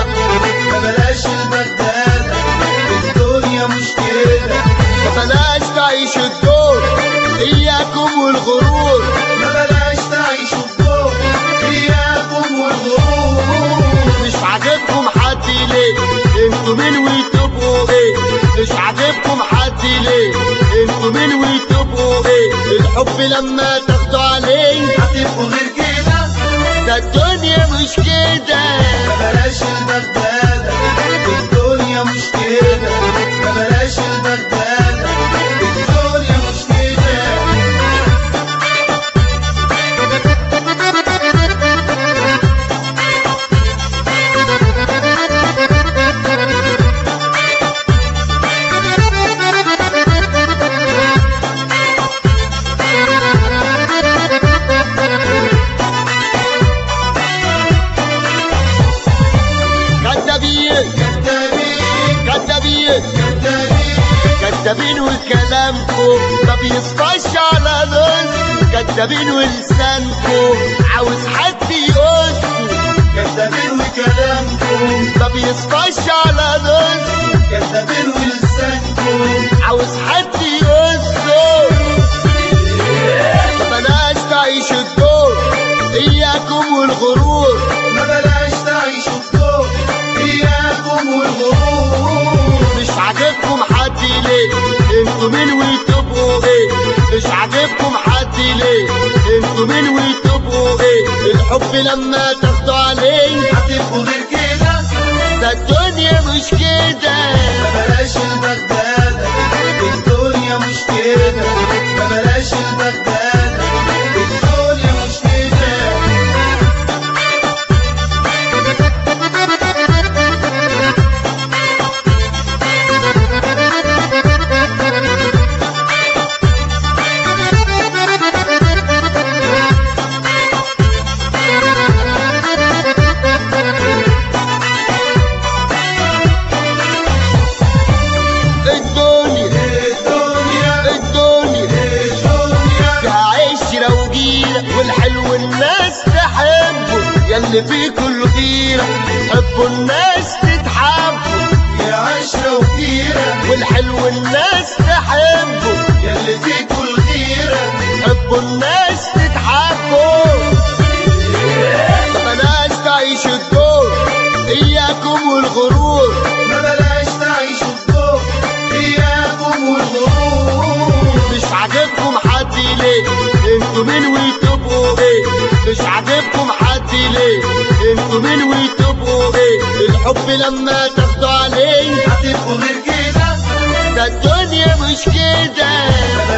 ما بلاش البغدادة الدنيا مش كده بلاش تعيش الدور إياكم والغرور ما بلاش تعيشوا الدور إياكم والغرور مش عاجبكم حد ليه انتوا مين وتبقوا ايه مش عاجبكم حد ليه انتوا مين وتبقوا ايه الحب لما تاخدوا عليه هتبقوا غير كده ده الدنيا مش كده ما بلاش البغدادة الدنيا مش كده ما بلاش البغدادة الدنيا مش كده كدابين كدابين كدابين كدابين كدابين وكلامكم ما بيصفاش على نص كدابين ولسانكم عاوز حد يقصكم كدابين وكلامكم ما بيصفاش على نص كدابين ولسانكم عاوز حد يقصه بلاش تعيش الدور اياكم والغرور ما بلاش تعيشوا الدور إياكم والغرور مش عاجبكم حد ليه انتوا مين وتبقوا ايه مش عاجبكم حد ليه انتوا مين وتبقوا ايه الحب لما تاخدوا عليه هتبقوا غير كده ده الدنيا مش كده ما بلاش البغدادة الدنيا مش كده ما بلاش البغدادة الدنيا مش كده الدنيا الدنيا الدنيا الدنيا فيها عشرة وجيرة والحلو الناس تحبه ياللي فيكوا الغيرة حبوا الناس تتحبوا يا عشرة وكتيرة والحلو الناس تحبه ياللي فيكوا الغيرة حبوا الناس تتحبوا بلاش تعيش الدور اياكم والغرور ما بلاش تعيشوا الدور إياكم والغرور مش عاجبكم حد ليه انتوا مين وتبقوا ايه مش عاجبكم حد ليه انتوا مين وتبقوا ايه الحب لما تاخدوا عليه هتبقوا غير كده ده الدنيا مش كده ما